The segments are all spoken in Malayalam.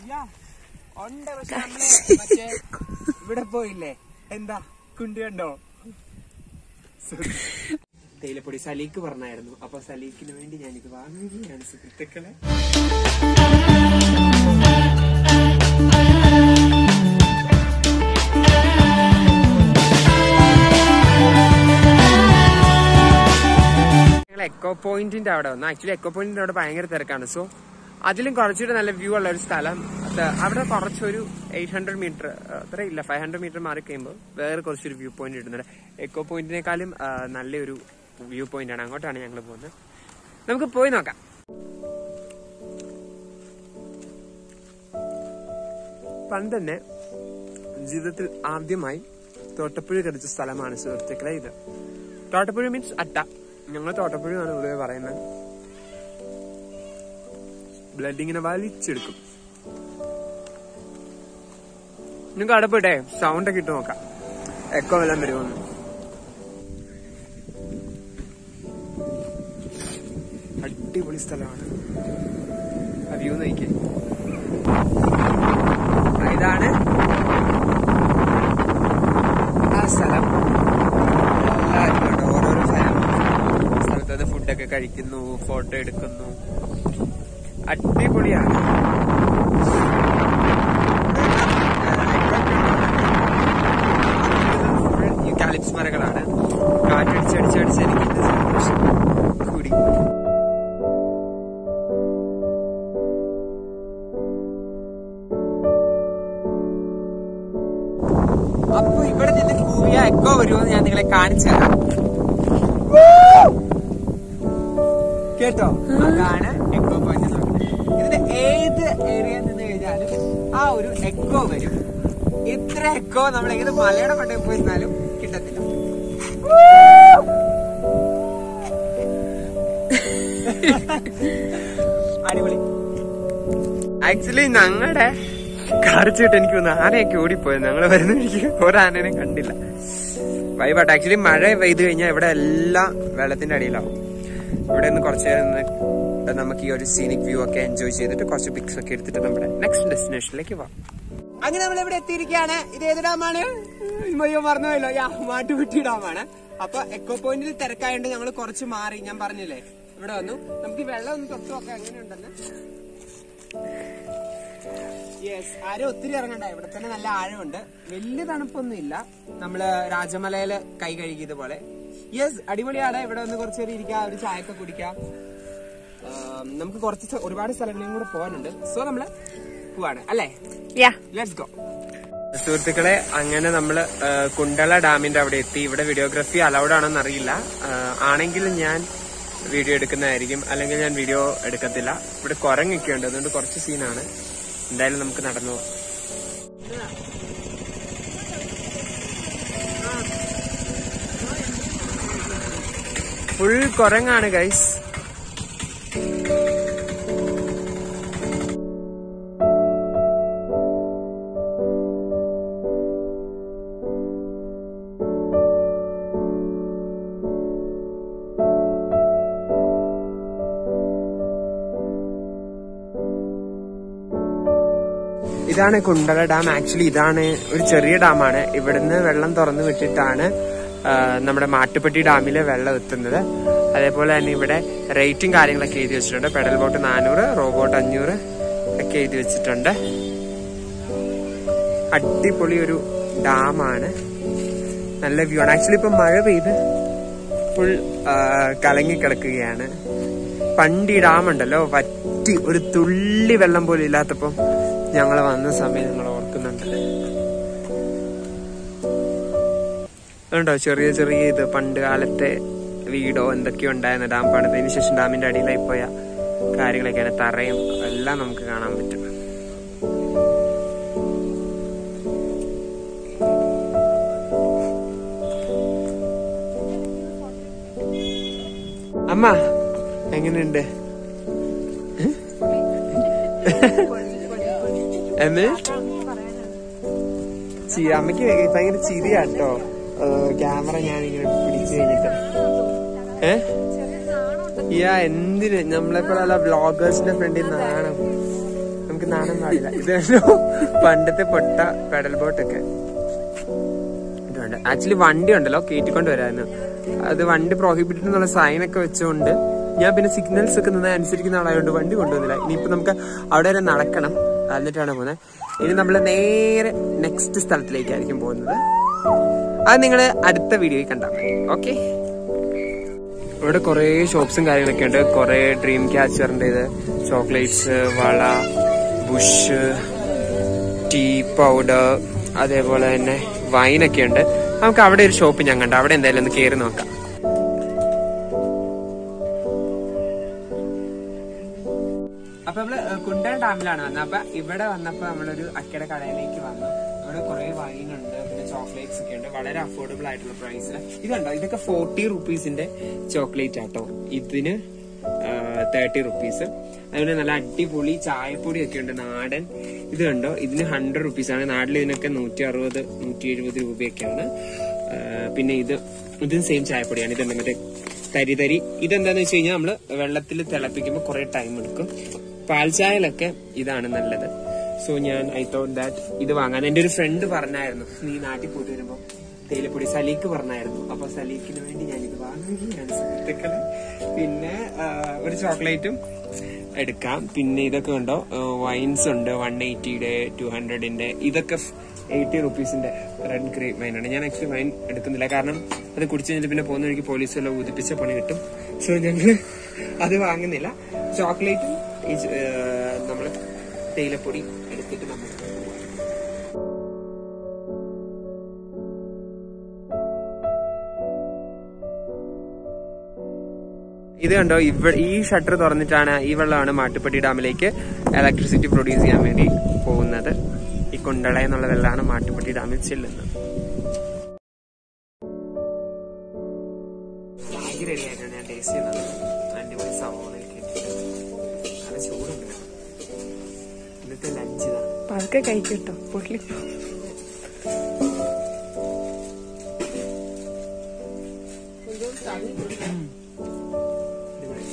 ഉണ്ട് പക്ഷെ നമ്മള് മറ്റേ ഇവിടെ പോയില്ലേ എന്താ കുണ്ടി കണ്ടോ തേയിലപ്പൊടി സലീക്ക് പറഞ്ഞായിരുന്നു അപ്പൊ സലീക്കിന് വേണ്ടി ഞാനിത് വാങ്ങുകയാണ് സുഹൃത്തുക്കളെ ഞങ്ങൾ എക്കോ പോയിന്റിന്റെ അവിടെ വന്നു ആക്ച്വലി എക്കോ പോയിന്റിന്റെ അവിടെ ഭയങ്കര തിരക്കാണ് സോ അതിലും കുറച്ചുകൂടെ നല്ല വ്യൂ ഉള്ള ഒരു സ്ഥലം അത് അവിടെ കുറച്ചൊരു എയ്റ്റ് ഹൺഡ്രഡ് മീറ്റർ അത്ര ഇല്ല ഫൈവ് ഹൺഡ്രഡ് മീറ്റർ മാറി കഴിയുമ്പോൾ വേറെ കുറച്ചൊരു വ്യൂ പോയിന്റ് ഇടുന്നുണ്ട് എക്കോ പോയിന്റിനേക്കാളും ആ, നല്ലൊരു വ്യൂ പോയിന്റ് ആണ് അങ്ങോട്ടാണ് ഞങ്ങൾ പോകുന്നത് നമുക്ക് പോയി നോക്കാം പണ്ട് തന്നെ ജീവിതത്തിൽ ആദ്യമായി തോട്ടപ്പുഴ കടിച്ച സ്ഥലമാണ് സുഹൃത്തുക്കളെ ഇത് തോട്ടപ്പുഴ മീൻസ് അട്ട ഞങ്ങൾ തോട്ടപ്പുഴ എന്നാണ് പൊതുവെ പറയുന്നത് ബ്ലഡ് ഇങ്ങനെ വലിച്ചെടുക്കും നിങ്ങൾക്ക് അവിടെ പോയിട്ടെ സൗണ്ട് ഒക്കെ ഇട്ട് നോക്കാം എക്കോ എല്ലാം വരുമെന്ന് അടിപൊളി സ്ഥലമാണ് ആ വ്യൂ നോക്കിയേ ആ, ഇതാണ് ആ സ്ഥലം എല്ലാവരും ഉണ്ട്. ഓരോരോ ഫാമിലി സ്ഥലത്ത് ഫുഡൊക്കെ കഴിക്കുന്നു ഫോട്ടോ എടുക്കുന്നു അടിപൊളിയാണ് യൂക്കാലിപ്സ് മരങ്ങളാണ് കാറ്റടിച്ചടിച്ചടിച്ച് എനിക്ക് ഇതിന്റെ സന്തോഷം കൂടി അപ്പൊ ഇവിടെ നിന്ന് കൂവിയ എക്കോ വരുമെന്ന് ഞാൻ നിങ്ങളെ കാണിച്ചു തരാം കേട്ടോ അതാണ് എക്കോ പോയിന്റ് നോക്കുന്നത് ഇതിന്റെ ഏത് ഏരിയ നിന്ന് കഴിഞ്ഞാലും ആ ഒരു എക്കോ വരും ഇത്ര എക്കോ നമ്മൾ ഏത് മലയുടെ മണ്ടയിൽ പോയിരുന്നാലും കിട്ടത്തില്ല അടിപൊളി ആക്ച്വലി ഞങ്ങളുടെ കാറിച്ചിട്ട് എനിക്ക് തോന്നുന്നു ആനയൊക്കെ ഓടിപ്പോയത് ഞങ്ങൾ വരുന്ന വഴിക്ക് ഒരാനനെ കണ്ടില്ല വൈബാട്ട് ആക്ച്വലി മഴ പെയ്ത് കഴിഞ്ഞാൽ ഇവിടെ എല്ലാം വെള്ളത്തിന്റെ അടിയിലാവും ഇവിടെ നിന്ന് കുറച്ചു നേരം നിന്ന് നമുക്ക് ഈ ഒരു സീനിക് വ്യൂ ഒക്കെ എൻജോയ് ചെയ്തിട്ട് കുറച്ച് പിക്സ് ഒക്കെ എടുത്തിട്ട് നമ്മുടെ നെക്സ്റ്റ് ഡെസ്റ്റിനേഷനിലേക്ക് പോവാം അങ്ങനെ നമ്മൾ ഇവിടെ എത്തിയിരിക്കുകയാണ് ഇത് ഏത് ഡാമാണ് അയ്യോ മറന്നുപോയല്ലോ യാ മാട്ടുകുട്ടി ഡാമാണ് അപ്പൊ എക്കോ പോയിന്റിൽ തിരക്കായോണ്ട് ഞങ്ങൾ കുറച്ച് മാറി ഞാൻ പറഞ്ഞില്ലേ ഇവിടെ വന്നു നമുക്ക് ഈ വെള്ളം ഒന്ന് തൊട്ട് നോക്കാം എങ്ങനെയുണ്ടെന്ന് യെസ് ആരും ഒത്തിരി ഇറങ്ങണ്ട ഇവിടെ തന്നെ നല്ല ആഴമുണ്ട് വലിയ തണുപ്പൊന്നും ഇല്ല നമ്മള് രാജമലയില് കൈ കഴുകിയത് പോലെ യെസ് അടിപൊളിയാണ് ഇവിടെ ഒന്ന് കുറച്ച് നേരം ഇരിക്കാം ഒരു ചായയൊക്കെ കുടിക്കാം ആം, നമുക്ക് കുറച്ച് സ്ഥ- ഒരുപാട് സ്ഥലങ്ങളിലും കൂടെ പോകാനുണ്ട് സോ നമ്മള് പോവാണ് അല്ലേ ലെറ്റ്സ് ഗോ സുഹൃത്തുക്കളെ അങ്ങനെ നമ്മള് ആ, കുണ്ടള ഡാമിന്റെ അവിടെ എത്തി ഇവിടെ വീഡിയോഗ്രാഫി അലൗഡ് ആണെന്ന് അറിയില്ല ആ, ആണെങ്കിൽ ഞാൻ വീഡിയോ എടുക്കുന്നതായിരിക്കും അല്ലെങ്കിൽ ഞാൻ വീഡിയോ എടുക്കത്തില്ല ഇവിടെ കുരങ്ങൊക്കെ ഉണ്ട് അതുകൊണ്ട് കുറച്ച് സീനാണ് എന്തായാലും നമുക്ക് നടന്നു പോവാം ഫുൾ കുരങ്ങാണ് ഗൈസ് ഇതാണ് കുണ്ടള ഡാം ആക്ച്വലി ഇതാണ് ഒരു ചെറിയ ഡാമാണ് ഇവിടുന്ന് വെള്ളം തുറന്നു വിട്ടിട്ടാണ് ആ, നമ്മുടെ മാട്ടുപ്പെട്ടി ഡാമിലെ വെള്ളം എത്തുന്നത് അതേപോലെ തന്നെ ഇവിടെ റേറ്റും കാര്യങ്ങളൊക്കെ എഴുതി വെച്ചിട്ടുണ്ട് പെഡൽ ബോട്ട് നാനൂറ് റോബോട്ട് അഞ്ഞൂറ് ഒക്കെ എഴുതി വെച്ചിട്ടുണ്ട് അടിപൊളി ഒരു ഡാമാണ് നല്ല വ്യൂ ആണ് ആക്ച്വലി ഇപ്പൊ മഴ പെയ്ത് ഫുൾ കലങ്ങി കിടക്കുകയാണ് പണ്ട് ഈ ഡാം ഉണ്ടല്ലോ വറ്റി ഒരു തുള്ളി വെള്ളം പോലും ഇല്ലാത്തപ്പം ഞങ്ങൾ വന്ന സമയം ഞങ്ങൾ ഓർക്കുന്നുണ്ട് ഉണ്ടോ ചെറിയ ചെറിയ ഇത് പണ്ട് കാലത്തെ വീടോ എന്തൊക്കെയോ ഉണ്ടായിരുന്ന ഡാം പണിതതിന് ശേഷം ഡാമിന്റെ അടിയിലായി പോയ കാര്യങ്ങളൊക്കെയാണ് തറയും എല്ലാം നമുക്ക് കാണാൻ പറ്റും അമ്മ എങ്ങനെയുണ്ട് എന്നിട്ട് ചി- അമ്മയ്ക്ക് ഭയങ്കര ചിരിയാട്ടോ ക്യാമറ ഞാൻ ഇങ്ങനെ പിടിച്ചു കഴിഞ്ഞിട്ട് ഏ യാ എന്തിന് നമ്മളെപ്പോലുള്ള വ്ളോഗേഴ്സിന്റെ ഫ്രണ്ടിൽ നാണം നമുക്ക് നമുക്ക് നാണം പാടില്ല ഇത് പണ്ടത്തെ പൊട്ട പെഡൽ ബോട്ടൊക്കെ ഇതുണ്ട് ആക്ച്വലി വണ്ടി ഉണ്ടല്ലോ കയറ്റിക്കൊണ്ട് വരായിരുന്നു അത് വണ്ടി പ്രോഹിബിറ്റഡ് എന്നുള്ള സൈൻ ഒക്കെ വെച്ചുകൊണ്ട് ഞാൻ പിന്നെ സിഗ്നൽസ് ഒക്കെ നിന്ന് അനുസരിക്കുന്ന ആളായതുകൊണ്ട് വണ്ടി കൊണ്ടുവന്നില്ല ഇനിയിപ്പോ നമുക്ക് അവിടെ വരെ നടക്കണം എന്നിട്ടാണ് പോകുന്നത് ഇനി നമ്മൾ നേരെ നെക്സ്റ്റ് സ്ഥലത്തിലേക്കായിരിക്കും പോകുന്നത് അത് നിങ്ങൾ അടുത്ത വീഡിയോയിൽ കണ്ടാൽ മതി ഓക്കെ ഇവിടെ കുറേ ഷോപ്സും കാര്യങ്ങളൊക്കെ ഉണ്ട് കുറേ ഡ്രീം ക്യാച്ചറിന്റെ ഇത് ചോക്ലേറ്റ്സ് വള ബുഷ് ടീ പൗഡർ അതേപോലെ തന്നെ വൈനൊക്കെ ഉണ്ട് നമുക്ക് അവിടെ ഒരു ഷോപ്പ് ഞാൻ കണ്ടു അവിടെ എന്തായാലും ഒന്ന് കയറി നോക്കാം അപ്പൊ നമ്മള് കുണ്ടൻ ഡാമിലാണ് വന്നത് അപ്പൊ ഇവിടെ വന്നപ്പോ നമ്മളൊരു അക്കയുടെ കടയിലേക്ക് വന്നു ഇവിടെ കുറെ വൈനുണ്ട് പിന്നെ ചോക്ലേറ്റ്സ് ഒക്കെ ഉണ്ട് വളരെ അഫോർഡബിൾ ആയിട്ടുള്ള പ്രൈസിൽ ഇതുണ്ടോ ഇതൊക്കെ ഫോർട്ടി റുപ്പീസിന്റെ ചോക്ലേറ്റ് ആട്ടോ ഇതിന് തേർട്ടി റുപ്പീസ് അതുപോലെ നല്ല അടിപൊളി ചായപ്പൊടി ഒക്കെ ഉണ്ട് നാടൻ ഇത് കണ്ടോ ഇതിന് ഹൺഡ്രഡ് റുപ്പീസ് ആണ് നാട്ടിൽ ഇതിനൊക്കെ നൂറ്റി അറുപത് നൂറ്റി എഴുപത് രൂപയൊക്കെയാണ് ആ, പിന്നെ ഇത് ഇതും സെയിം ചായപ്പൊടിയാണ് ഇതുണ്ട് മറ്റേ തരി തരി ഇതെന്താന്ന് വെച്ച് കഴിഞ്ഞാൽ നമ്മള് വെള്ളത്തിൽ തിളപ്പിക്കുമ്പോൾ കുറെ ടൈം എടുക്കും പാൽച്ചായലൊക്കെ ഇതാണ് നല്ലത് സോ ഞാൻ ഐ തോട്ട് ദാറ്റ് ഇത് വാങ്ങാൻ എന്റെ ഒരു ഫ്രണ്ട് പറഞ്ഞായിരുന്നു നീ നാട്ടിൽ പോയിട്ട് വരുമ്പോ തേയിലപ്പൊടി സലീക്ക് പറഞ്ഞായിരുന്നു അപ്പൊ സലീക്കിന് വേണ്ടി ഞാൻ ഇത് വാങ്ങുകയാണ് സുഹൃത്തുക്കളെ പിന്നെ ആ, ഒരു ചോക്ലേറ്റും എടുക്കാം പിന്നെ ഇതൊക്കെ ഉണ്ടോ വൈൻസ് ഉണ്ട് വൺ എയ്റ്റിയുടെ ടു ഹൺഡ്രഡിന്റെ ഇതൊക്കെ എയ്റ്റി റുപ്പീസിന്റെ റെഡ് ഗ്രേപ്പ് വൈനാണ് ഞാൻ ആക്ച്വലി വൈൻ എടുക്കുന്നില്ല കാരണം അത് കുടിച്ചു കഴിഞ്ഞിട്ട് പിന്നെ പോകുന്ന വഴിക്ക് പോലീസ് എല്ലാം ഊതിപ്പിച്ച പണി കിട്ടും സോ ഞങ്ങൾ അത് വാങ്ങുന്നില്ല ചോക്ലേറ്റും ഈ നമ്മൾ തേയിലപ്പൊടി എടുത്തിട്ട് നമ്മൾ ഇത് കണ്ടോ ഇവിടെ ഈ ഷട്ടർ തുറന്നിട്ടാണ് ഈ വെള്ളമാണ് മാട്ടുപ്പെട്ടി ഡാമിലേക്ക് ഇലക്ട്രിസിറ്റി പ്രൊഡ്യൂസ് ചെയ്യാൻ വേണ്ടി പോകുന്നത് ഈ കുണ്ടള എന്നുള്ള വെള്ളമാണ് മാട്ടുപ്പെട്ടി ഡാമിൽ ചെല്ലുന്നത് മാഗി റെഡി ആയിട്ടാണ് ഞാൻ ടേസ്റ്റ് ചെയ്യുന്നത് അടിപൊളി സവോളയൊക്കെ ഇട്ടിട്ട്. നല്ല ചൂടുണ്ട് ഇന്നത്തെ ലഞ്ച് ഇതാ പതുക്കെ കഴിക്കട്ടോ പൊള്ളി അടിപൊളി.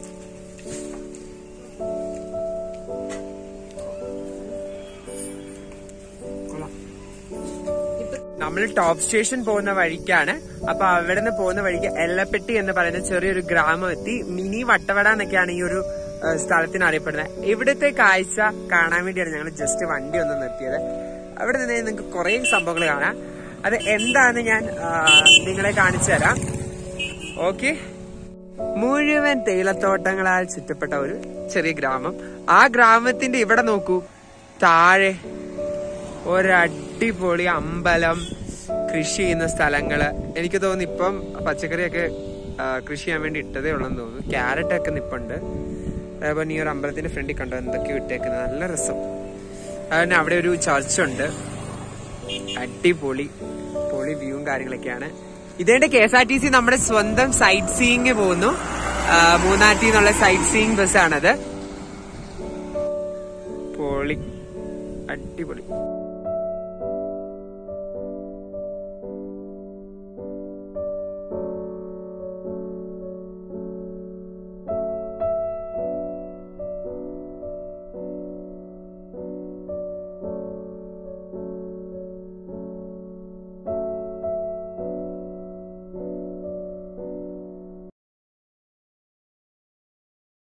കൊള്ളാം. നമ്മൾ ടോപ്പ് സ്റ്റേഷൻ പോകുന്ന വഴിക്കാണ് അപ്പൊ അവിടെ നിന്ന് പോകുന്ന വഴിക്ക് എല്ലപ്പെട്ടി എന്ന് പറയുന്ന ചെറിയൊരു ഗ്രാമം എത്തി മിനി വട്ടവട എന്നൊക്കെയാണ് ഈ ഒരു ആ, സ്ഥലത്തിന് അറിയപ്പെടുന്നത് ഇവിടുത്തെ കാഴ്ച കാണാൻ വേണ്ടിയാണ് ഞങ്ങൾ ജസ്റ്റ് വണ്ടി ഒന്ന് നിർത്തിയത് അവിടെ നിന്ന് നിങ്ങൾക്ക് കുറെ സംഭവങ്ങൾ കാണാം അത് എന്താന്ന് ഞാൻ ആ, നിങ്ങളെ കാണിച്ചു തരാം ഓക്കെ മുഴുവൻ തേയിലത്തോട്ടങ്ങളാൽ ചുറ്റപ്പെട്ട ഒരു ചെറിയ ഗ്രാമം ആ ഗ്രാമത്തിന്റെ ഇവിടെ നോക്കൂ താഴെ ഒരടിപൊളി അമ്പലം കൃഷി ചെയ്യുന്ന സ്ഥലങ്ങള് എനിക്ക് തോന്നുന്നു ഇപ്പം പച്ചക്കറിയൊക്കെ ആ, കൃഷി ചെയ്യാൻ വേണ്ടി ഇട്ടതേ ഉള്ളെന്ന് തോന്നുന്നു ക്യാരറ്റ് ഒക്കെ നിപ്പുണ്ട് അതേപോലെ ഈ ഒരു അമ്പലത്തിന്റെ ഫ്രണ്ടിൽ കണ്ടോ എന്തൊക്കെയോ ഇട്ടേക്കുന്നത് നല്ല രസം അതുതന്നെ അവിടെ ഒരു ചർച്ച് ഉണ്ട് അടിപൊളി പൊളി വ്യൂവും കാര്യങ്ങളൊക്കെയാണ് ഇതേണ്ട K S R T C നമ്മുടെ സ്വന്തം സൈറ്റ് സീയിങ് പോകുന്നു ആ, മൂന്നാറ്റിൽ നിന്നുള്ള സൈറ്റ് സീയിങ് ബസ്സാണത് പൊളി അടിപൊളി